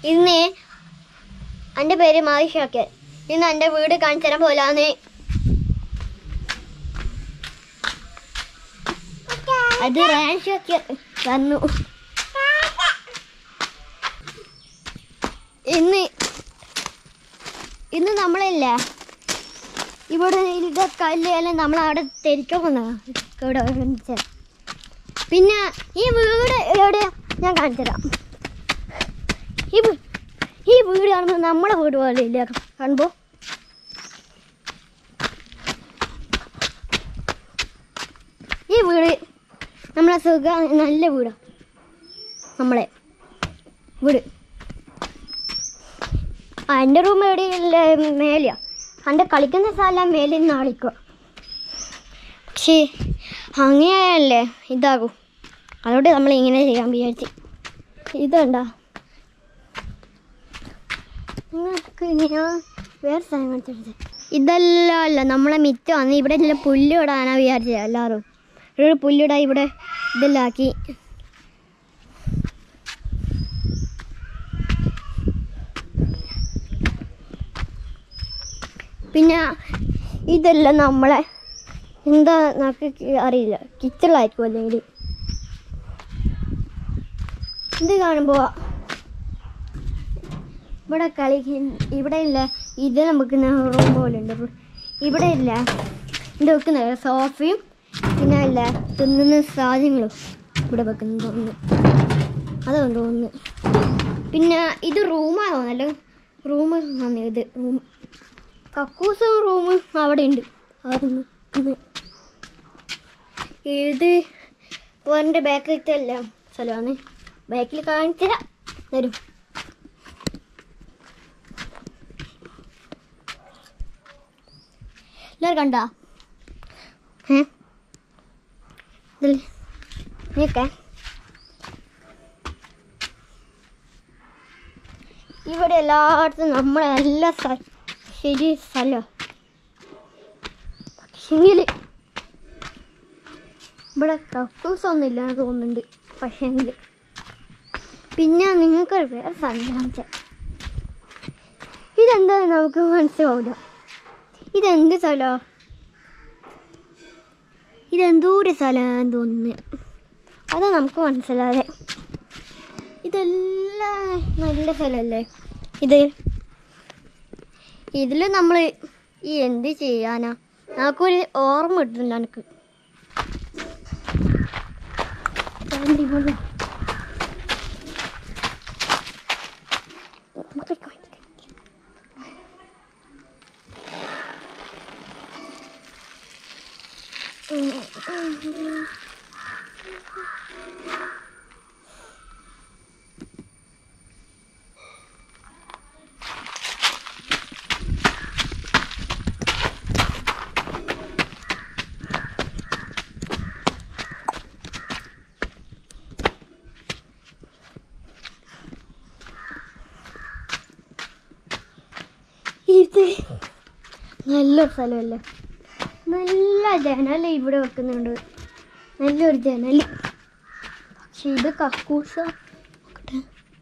ഇന്ന് എൻ്റെ പേര് മാഹിഷാക്കർ ഇന്ന് എൻ്റെ വീട് കാണിച്ചു തരാൻ പോലാന്ന് അത് റാൻഷാക്കർ വന്നു ഇന്ന് ഇന്ന് നമ്മളില്ല ഇവിടെ ഇത് കല്ലെല്ലാം നമ്മൾ അവിടെ തിരിക്കാൻ വന്നാ ഇവിടെ കാണിച്ചു തരാം. പിന്നെ ഈ വീട് എവിടെയാ ഞാൻ കാണിച്ചു തരാം ഈ വീ- ഈ വീട് കാണുമ്പോൾ നമ്മളെ വീട് പോലെ ഇല്ല കാണുമ്പോൾ ഈ വീട് നമ്മളെ സുഖ നല്ല വീടാ നമ്മളെ വീട് ആ എൻ്റെ റൂം എവിടെയില്ല മേലെയാ എൻ്റെ കളിക്കുന്ന സ്ഥലം മേലിൽ നിന്ന് കളിക്കുക പക്ഷേ അങ്ങനെയല്ലേ ഇതാകും അതുകൊണ്ട് നമ്മൾ ഇങ്ങനെ ചെയ്യാൻ വിചാരിച്ചു ഇതുണ്ടോ നിങ്ങൾക്ക് ഞാൻ വേറെ സാധനം കാണിച്ചത് ഇതെല്ലാം അല്ല നമ്മളെ മിറ്റമാണ് ഇവിടെ എല്ലാം പുല്ല് ഇടാനാ വിചാരിച്ചത് എല്ലാവരും ഒരു പുല്ലിടാൻ ഇവിടെ ഇതെല്ലാം ആക്കി പിന്നെ ഇതെല്ലാം നമ്മളെ എന്താ നമുക്ക് അറിയില്ല കിച്ചണിലായിരിക്കും അല്ലെങ്കിൽ ഇത് കാണുമ്പോൾ ഇവിടെ കളി ഇവിടെ ഇല്ല ഇത് നമുക്ക് റൂം പോലെ ഉണ്ട് ഇവിടെ ഇല്ല ഇത് വെക്കുന്നത് സോഫയും പിന്നെ ഇല്ല തിന്നുന്ന സാധനങ്ങളും ഇവിടെ വെക്കുന്നു തോന്നുന്നു അതാണ് തോന്നുന്നു പിന്നെ ഇത് റൂമാണ് തോന്നല്ലോ റൂം ആണ് ഇത് റൂം കക്കൂസും റൂമും അവിടെ ഉണ്ട് അതൊന്ന് ഇത് ഇത് എൻ്റെ ബാക്കിലത്തെ എല്ലാം സ്ഥലമാണ് ബാക്കിൽ കാണിച്ചുതരാം തരും എല്ലാവരും കണ്ടോ ഏ ഇതിൽ നീക്കെ ഇവിടെ എല്ലായിടത്തും നമ്മളെ എല്ലാ സ്ഥ ശരി സ്ഥലം പക്ഷെങ്കിൽ ഇവിടെ കക്കൂസ് ഒന്നും ഇല്ല എന്ന് തോന്നുന്നുണ്ട് പക്ഷേങ്കിൽ പിന്നെ നിങ്ങൾക്കൊരു വേറെ സാധനം കാണിച്ചാൽ ഇതെന്താ നമുക്ക് മനസ്സിലാവില്ല ഇതെന്ത് സ്ഥലോ ഇതെന്തോ ഒരു സ്ഥലമാണെന്ന് തോന്നുന്നു അതാ നമുക്ക് മനസ്സിലാതെ ഇതെല്ലാം നല്ല സ്ഥലമല്ലേ ഇത് ഇതിൽ നമ്മൾ ഈ എന്ത് ചെയ്യാനാ നമുക്കൊരു ഓർമ്മ കിട്ടുന്നില്ല എനിക്ക് ഇത് നല്ലൊരു സ്ഥലമല്ലേ നല്ല ജനൽ ഇവിടെ വെക്കുന്നുണ്ട് നല്ലൊരു ജനൽ പക്ഷെ ഇത് കക്കൂസ നോക്കട്ടെ.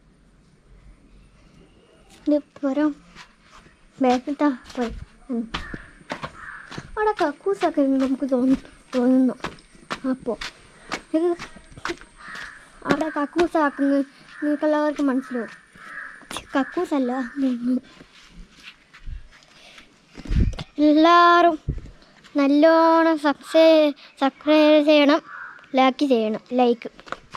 ഇത് പുറം ബാക്കിട്ടാ പോയി ഉം. അവിടെ കക്കൂസൊക്കെ ഉണ്ട് നമുക്ക് തോന്നുന്നു തോന്നുന്നു അപ്പോൾ ഇത് അവിടെ കക്കൂസാക്കുന്നത് നിങ്ങൾക്ക് എല്ലാവർക്കും മനസ്സിലാവും ഛെ, കക്കൂസല്ല ഉം. എല്ലാവരും നല്ലോണം സബ്സ്ക്രൈബ് സബ്സ്ക്രൈബ് ചെയ്യണം ലൈക്ക് ചെയ്യണം ലൈക്ക്